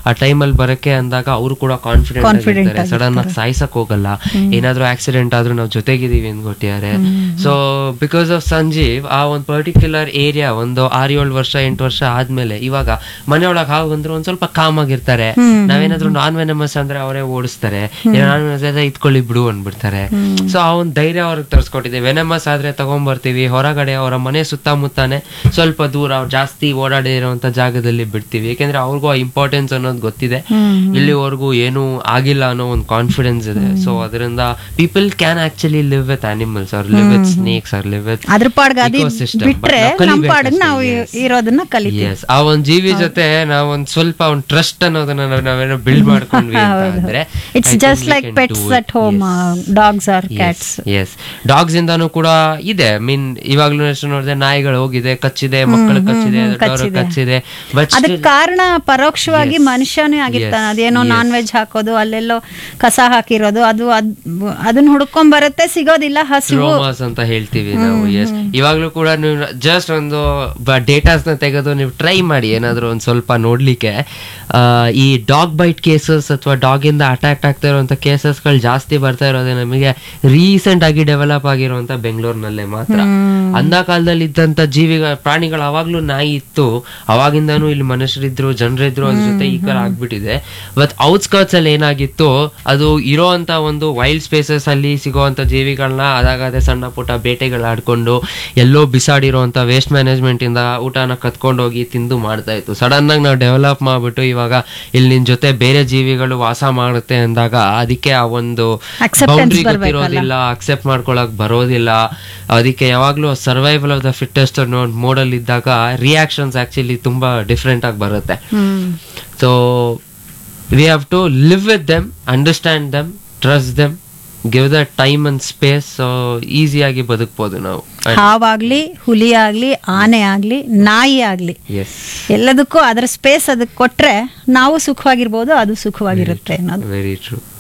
ಆ ಟೈಮಲ್ಲಿ ಬರಕ್ಕೆ ಅಂದಾಗ ಅವರು ಕೂಡ ಕಾನ್ಫಿಡೆಂಟ್ Confident ಆಗಿರ್ತಾರೆ ಸಡನ್ ಆಗಿ ಸಾಯ್ಸಕ್ ಹೋಗಲ್ಲ ಏನಾದ್ರೂ ಆಕ್ಸಿಡೆಂಟ್ ಆದ್ರೂ ನಾವು ಜೊತೆಗಿದೀವಿ ಅಂದ್ಕೊಟ್ಟಿದ್ದಾರೆ ಸೊ ಬಿಕಾಸ್ ಆಫ್ ಸಂಜೀವ್ ಆ ಒಂದು ಪರ್ಟಿಕ್ಯುಲರ್ ಏರಿಯಾ ಒಂದು ಆರು ಏಳು ವರ್ಷ ಎಂಟು ವರ್ಷ ಆದ್ಮೇಲೆ ಇವಾಗ ಮನೆಯೊಳಗೆ ಹಾವು ಬಂದ್ರು ಒಂದ್ ಸ್ವಲ್ಪ ಕಾಮ್ ಆಗಿರ್ತಾರೆ ನಾವೇನಾದ್ರೂ ನಾನ್ ವೆನಮಸ್ ಅಂದ್ರೆ ಅವರೇ ಓಡಿಸ್ತಾರೆ ನಾನ್ ವೆನಮಸ್ ಇತ್ಕೊಳ್ಳಿ ಬಿಡು ಅಂದ್ಬಿಡ್ತಾರೆ ಸೊ ಆ ಒಂದು ಧೈರ್ಯ ಅವ್ರಿಗೆ ತರ್ಸ್ಕೊಟ್ಟಿದೆ ವೆನಮಸ್ ಆದ್ರೆ ತಗೊಂಡ್ಬರ್ತೀವಿ ಹೊರಗಡೆ ಅವರ ಮನೆ ಸುತ್ತಮುತ್ತಾನೆ ಸ್ವಲ್ಪ ದೂರ ಅವ್ರು ಜಾಸ್ತಿ ಓಡಾಡಿರುವಂತ ಜಾಗದಲ್ಲಿ ಬಿಡ್ತೀವಿ ಯಾಕೆಂದ್ರೆ ಅವ್ರಿಗೂ ಆ ಇಂಪಾರ್ಟೆನ್ಸ್ ಅನ್ನೋದು ಗೊತ್ತಿದೆ ಇಲ್ಲಿವರೆಗೂ ಏನು ಆಗಿಲ್ಲ ಅನ್ನೋ ಒಂದು ಕಾನ್ಫಿಡೆನ್ಸ್ ಇದೆ ಸೊ ಅದರಿಂದ people can actually live with animals ಅವ್ರು ಲಿವ್ ವಿತ್ ಸ್ನೇಕ್ಸ್ ಅವ್ರು ಲಿವ್ ವಿತ್ ಅದ್ರ ಪಾಡ್ಗೆ ಅದು Ecosystem, but ಬಿಟ್ರೆ ನಾವು ನಮ್ಮ ಕಲಿಬೇಕು ಪಾಡಿಗೆ ನಾವು ಅಷ್ಟೇ, yes. ಇರೋದನ್ನ ಕಲಿತೀವಿ ಎಸ್ ಆ ಒಂದ್ ಜೀವಿ ಜೊತೆ ನಾವ್ ಒಂದ್ ಸ್ವಲ್ಪ ಒಂದ್ ಟ್ರಸ್ಟ್ ಅನ್ನೋದನ್ನ ನಾವ್- ನಾವೇನೋ ಬಿಲ್ಡ್ ಮಾಡ್ಕೊಂಡ್ವಿ ಅಂತ ಅಂದ್ರೆ it's just like pets at home dogs or cats as dogs ಇಂದಾನು ಕೂಡ ಇದೆ ಮೀನ್ ಇವಾಗ್ಲೂ ಅಷ್ಟು ನೋಡಿದ್ರೆ ನಾಯಿಗಳು ಹೋಗಿದೆ ಕಚ್ಚಿದೆ ಮಕ್ಕಳು ಕಚ್ಚಿದೆ ದೊಡ್ಡವರು ಕಚ್ಚಿದೆ ಬಟ್ ಅದಕ್ಕೆ ಕಾರಣ ಪರೋಕ್ಷವಾಗಿ ಮನುಷ್ಯನೇ ಆಗಿರ್ತಾನೆ ಅದೇನೋ ನಾನ್ ವೆಜ್ ಹಾಕೋದು ಅಲ್ಲೆಲ್ಲೋ ಕಸ ಹಾಕಿರೋದು ಅದು ಅದ್ ಅದನ್ನ ಹುಡ್ಕೊಂಡ್ ಬರುತ್ತೆ ಸಿಗೋದಿಲ್ಲ ಹಸಿವು ಟ್ರೋಮಾಸ್ ಅಂತ ಹೇಳ್ತೀವಿ ನಾವು ಎಸ್ ಇವಾಗ್ಲೂ ಕೂಡ ನೀವು ಜಸ್ಟ್ ಒಂದು ಡೇಟಾಸ್ ನ ತೆಗೆದು ನೀವು ಟ್ರೈ ಮಾಡಿ ಏನಾದ್ರು ಒಂದ್ ಸ್ವಲ್ಪ ನೋಡ್ಲಿಕ್ಕೆ ಆ, ಈ ಡಾಗ್ ಬೈಟ್ ಕೇಸಸ್ ಅಥವಾ ಡಾಗ್ ಇಂದ ಅಟ್ಯಾಕ್ ಆಗ್ತಾ ಇರುವಂತ ಕೇಸಸ್ ಗಳು ಜಾಸ್ತಿ ಬರ್ತಾ ಇರೋದೇ ನಮಗೆ ರೀಸೆಂಟ್ ಆಗಿ ಡೆವಲಪ್ ಆಗಿರುವಂತ ಬೆಂಗಳೂರಿನಲ್ಲೇ ಮಾತ್ರ ಅಂದ ಕಾಲದಲ್ಲಿ ಇದ್ದಂತ ಜೀವಿಗಳ ಪ್ರಾಣಿಗಳು ಅವಾಗ್ಲೂ ನಾಯಿ ಇತ್ತು ಅವಾಗಿಂದಾನು ಇಲ್ಲಿ ಮನುಷ್ಯರಿದ್ರು ಜನರಿದ್ರು ಅದ್ರ ಜೊತೆ ಈಕ್ವಲ್ ಆಗ್ಬಿಟ್ಟಿದೆ ಬಟ್ ಔಟ್ಸ್ಕರ್ಟ್ಸ್ ಅಲ್ಲಿ ಏನಾಗಿತ್ತು ಅದು ಇರೋಂತ ಒಂದು ವೈಲ್ಡ್ ಸ್ಪೇಸಸ್ ಅಲ್ಲಿ ಸಿಗೋವಂತ ಜೀವಿಗಳನ್ನ ಅದಾಗದೆ ಸಣ್ಣ ಪುಟ್ಟ ಬೇಟೆಗಳು ಆಡ್ಕೊಂಡು ಎಲ್ಲೋ ಬಿಸಾಡಿರೋಂತ ವೇಸ್ಟ್ ಮ್ಯಾನೇಜ್ಮೆಂಟ್ ಇಂದ ಊಟನ ಕತ್ಕೊಂಡು ಹೋಗಿ ತಿಂದು ಮಾಡ್ತಾ ಇತ್ತು ಸಡನ್ ಆಗಿ ನಾವು ಡೆವಲಪ್ ಮಾಡ್ಬಿಟ್ಟು ಇವಾಗ ಇಲ್ಲಿ ನಿನ್ ಜೊತೆ ಬೇರೆ ಜೀವಿಗಳು ವಾಸ ಮಾಡುತ್ತೆ ಅಂದಾಗ ಅದಕ್ಕೆ ಆ ಒಂದು Acceptance ಬೌಂಡ್ರಿ ಬರ್ಬೇಕಲ್ಲ. ಗೊತ್ತಿರೋದಿಲ್ಲ ಅಕ್ಸೆಪ್ಟ್ ಮಾಡ್ಕೊಳಕ್ ಬರೋದಿಲ್ಲ ಅದಕ್ಕೆ ಯಾವಾಗ್ಲೂ ಸರ್ವೈವಲ್ ಆಫ್ ದ ಫಿಟ್ಟೆಸ್ಟ್ ಅನ್ನೋ ಮೋಡಲ್ ಇದ್ದಾಗ ರಿಯಾಕ್ಷನ್ಸ್ ಆಕ್ಚುಲಿ ತುಂಬಾ ಡಿಫ್ರೆಂಟ್ ಆಗಿ ಬರುತ್ತೆ hmm so we have to live with them understand them trust them give the time and space ಈಸಿಯಾಗಿ ಬದುಕ್ಬೋದು ನಾವು ಹಾವಾಗ್ಲಿ ಹುಲಿ ಆಗ್ಲಿ ಆನೆ ಆಗ್ಲಿ ನಾಯಿ ಆಗ್ಲಿ ಎಸ್ ಎಲ್ಲದಕ್ಕೂ ಅದರ ಸ್ಪೇಸ್ ಅದಕ್ಕೆ ಕೊಟ್ರೆ ನಾವು ಸುಖವಾಗಿರ್ಬೋದು ಅದು ಸುಖವಾಗಿರುತ್ತೆ ಅನ್ನೋದು ವೆರಿ ಟ್ರೂ